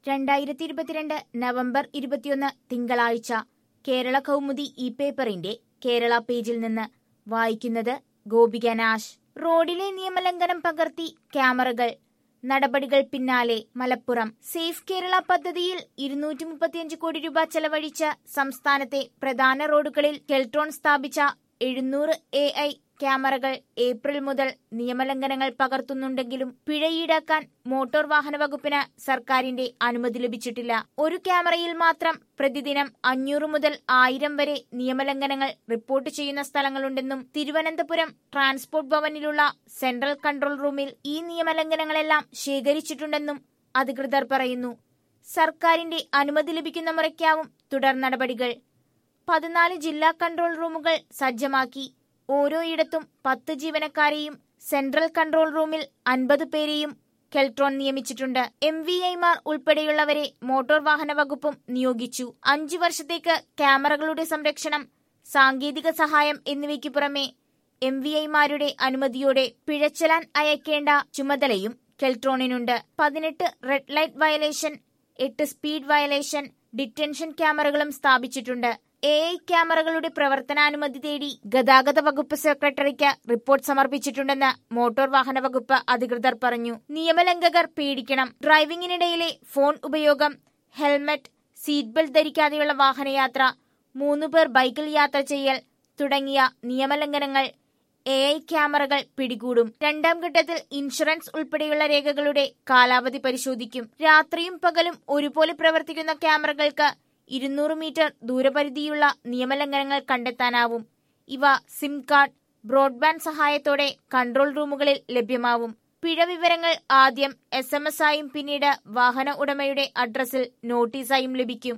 രണ്ടായിരത്തി ഇരുപത്തിരണ്ട് നവംബർ ഇരുപത്തിയൊന്ന് തിങ്കളാഴ്ച കേരള കൗമുദി ഈ പേപ്പറിന്റെ കേരള പേജിൽ നിന്ന് വായിക്കുന്നത് ഗോപിക നാശ് റോഡിലെ നിയമലംഘനം പകർത്തി ക്യാമറകൾ നടപടികൾ പിന്നാലെ മലപ്പുറം സേഫ് കേരള പദ്ധതിയിൽ ഇരുന്നൂറ്റി മുപ്പത്തിയഞ്ച് കോടി രൂപ ചെലവഴിച്ച് സംസ്ഥാനത്തെ പ്രധാന റോഡുകളിൽ കെൽട്രോൺ സ്ഥാപിച്ച എഴുന്നൂറ് എ ഐ ക്യാമറകൾ ഏപ്രിൽ മുതൽ നിയമലംഘനങ്ങൾ പകർത്തുന്നുണ്ടെങ്കിലും പിഴ ഈടാക്കാൻ മോട്ടോർ വാഹന വകുപ്പിന് സർക്കാരിന്റെ അനുമതി ലഭിച്ചിട്ടില്ല ഒരു ക്യാമറയിൽ മാത്രം പ്രതിദിനം അഞ്ഞൂറ് മുതൽ ആയിരം വരെ നിയമലംഘനങ്ങൾ റിപ്പോർട്ട് ചെയ്യുന്ന സ്ഥലങ്ങളുണ്ടെന്നും തിരുവനന്തപുരം ട്രാൻസ്പോർട്ട് ഭവനിലുള്ള സെൻട്രൽ കൺട്രോൾ റൂമിൽ ഈ നിയമലംഘനങ്ങളെല്ലാം ശേഖരിച്ചിട്ടുണ്ടെന്നും അധികൃതർ പറയുന്നു സർക്കാരിന്റെ അനുമതി ലഭിക്കുന്ന മുറയ്ക്കാവും തുടർ നടപടികൾ പതിനാല് ജില്ലാ കൺട്രോൾ റൂമുകൾ സജ്ജമാക്കി ഓരോയിടത്തും പത്ത് ജീവനക്കാരെയും സെൻട്രൽ കൺട്രോൾ റൂമിൽ അൻപത് പേരെയും കെൽട്രോൺ നിയമിച്ചിട്ടുണ്ട് എം വി ഐമാർ ഉൾപ്പെടെയുള്ളവരെ മോട്ടോർ വാഹന വകുപ്പും നിയോഗിച്ചു അഞ്ചു വർഷത്തേക്ക് ക്യാമറകളുടെ സംരക്ഷണം സാങ്കേതിക സഹായം എന്നിവയ്ക്കു പുറമെ എം വി ഐമാരുടെ അനുമതിയോടെ പിഴച്ചലാൻ അയക്കേണ്ട ചുമതലയും കെൽട്രോണിനുണ്ട് പതിനെട്ട് റെഡ് ലൈറ്റ് വയലേഷൻ എട്ട് സ്പീഡ് വയലേഷൻ ഡിറ്റൻഷൻ ക്യാമറകളും സ്ഥാപിച്ചിട്ടുണ്ട് എ ഐ ക്യാമറകളുടെ പ്രവർത്തനാനുമതി തേടി ഗതാഗത വകുപ്പ് സെക്രട്ടറിക്ക് റിപ്പോർട്ട് സമർപ്പിച്ചിട്ടുണ്ടെന്ന് മോട്ടോർ വാഹന വകുപ്പ് അധികൃതർ പറഞ്ഞു നിയമലംഘകർ പേടിക്കണം ഡ്രൈവിംഗിനിടയിലെ ഫോൺ ഉപയോഗം ഹെൽമറ്റ് സീറ്റ് ബെൽറ്റ് ധരിക്കാതെയുള്ള വാഹനയാത്ര മൂന്നുപേർ ബൈക്കിൽ യാത്ര ചെയ്യൽ തുടങ്ങിയ നിയമലംഘനങ്ങൾ എ ഐ ക്യാമറകൾ പിടികൂടും രണ്ടാം ഘട്ടത്തിൽ ഇൻഷുറൻസ് ഉൾപ്പെടെയുള്ള രേഖകളുടെ കാലാവധി പരിശോധിക്കും രാത്രിയും പകലും ഒരുപോലെ പ്രവർത്തിക്കുന്ന ക്യാമറകൾക്ക് ഇരുന്നൂറ് മീറ്റർ ദൂരപരിധിയുള്ള നിയമലംഘനങ്ങൾ കണ്ടെത്താനാവും ഇവ സിം കാർഡ് ബ്രോഡ്ബാൻഡ് സഹായത്തോടെ കൺട്രോൾ റൂമുകളിൽ ലഭ്യമാവും പിഴ വിവരങ്ങൾ ആദ്യം എസ് എം എസ് ആയും പിന്നീട് വാഹന ഉടമയുടെ അഡ്രസ്സിൽ നോട്ടീസായും ലഭിക്കും